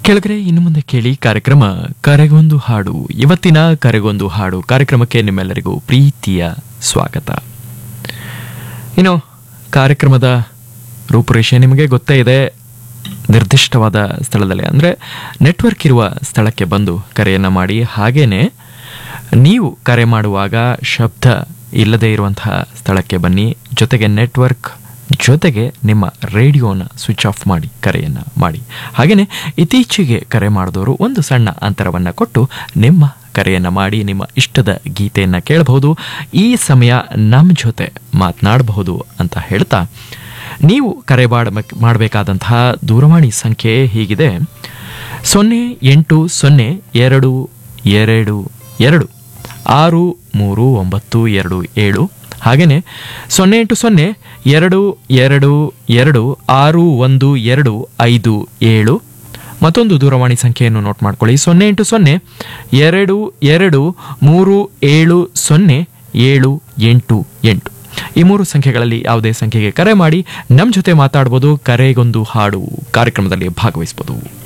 ಕೆಳಗರೆ ಇನ್ನು ಮುಂದೆ ಕೇಳಿ ಕಾರ್ಯಕ್ರಮ ಕರೆಗೊಂದು ಹಾಡು ಇವತ್ತಿನ ಕರೆಗೊಂದು ಹಾಡು ಕಾರ್ಯಕ್ರಮಕ್ಕೆ ನಿಮ್ಮೆಲ್ಲರಿಗೂ ಪ್ರೀತಿಯ ಸ್ವಾಗತ ಇನ್ನು ಕಾರ್ಯಕ್ರಮದ ರೂಪುರೇಷೆ ನಿಮಗೆ ಗೊತ್ತೇ ಇದೆ ನಿರ್ದಿಷ್ಟವಾದ ಸ್ಥಳದಲ್ಲಿ ಅಂದರೆ ನೆಟ್ವರ್ಕ್ ಇರುವ ಸ್ಥಳಕ್ಕೆ ಬಂದು ಕರೆಯನ್ನು ಮಾಡಿ ಹಾಗೇನೆ ನೀವು ಕರೆ ಮಾಡುವಾಗ ಶಬ್ದ ಇಲ್ಲದೆ ಇರುವಂತಹ ಸ್ಥಳಕ್ಕೆ ಬನ್ನಿ ಜೊತೆಗೆ ನೆಟ್ವರ್ಕ್ ಜೊತೆಗೆ ನಿಮ್ಮ ರೇಡಿಯೋನ ಸ್ವಿಚ್ ಆಫ್ ಮಾಡಿ ಕರೆಯನ್ನು ಮಾಡಿ ಹಾಗೆಯೇ ಇತ್ತೀಚೆಗೆ ಕರೆ ಮಾಡಿದವರು ಒಂದು ಸಣ್ಣ ಅಂತರವನ್ನು ಕೊಟ್ಟು ನಿಮ್ಮ ಕರೆಯನ್ನು ಮಾಡಿ ನಿಮ್ಮ ಇಷ್ಟದ ಗೀತೆಯನ್ನು ಕೇಳಬಹುದು ಈ ಸಮಯ ನಮ್ಮ ಜೊತೆ ಮಾತನಾಡಬಹುದು ಅಂತ ಹೇಳ್ತಾ ನೀವು ಕರೆ ಮಾಡಬೇಕು ಮಾಡಬೇಕಾದಂತಹ ದೂರವಾಣಿ ಸಂಖ್ಯೆ ಹೀಗಿದೆ ಸೊನ್ನೆ ಎಂಟು ಸೊನ್ನೆ ಎರಡು ಎರಡು ಎರಡು ಆರು ಮೂರು ಒಂಬತ್ತು ಎರಡು ಏಳು ಹಾಗೆಯೇ ಸೊನ್ನೆ ಎಂಟು ಸೊನ್ನೆ ಎರಡು ಎರಡು ಎರಡು ಆರು ಒಂದು ಎರಡು ಐದು ಏಳು ಮತ್ತೊಂದು ದೂರವಾಣಿ ಸಂಖ್ಯೆಯನ್ನು ನೋಟ್ ಮಾಡ್ಕೊಳ್ಳಿ ಸೊನ್ನೆ ಎಂಟು ಸೊನ್ನೆ ಎರಡು ಎರಡು ಮೂರು ಏಳು ಸೊನ್ನೆ ಏಳು ಎಂಟು ಎಂಟು ಈ ಮೂರು ಸಂಖ್ಯೆಗಳಲ್ಲಿ ಯಾವುದೇ ಸಂಖ್ಯೆಗೆ ಕರೆ ಮಾಡಿ ನಮ್ಮ ಜೊತೆ ಮಾತಾಡ್ಬೋದು ಕರೆಗೊಂದು ಹಾಡು ಕಾರ್ಯಕ್ರಮದಲ್ಲಿ ಭಾಗವಹಿಸ್ಬೋದು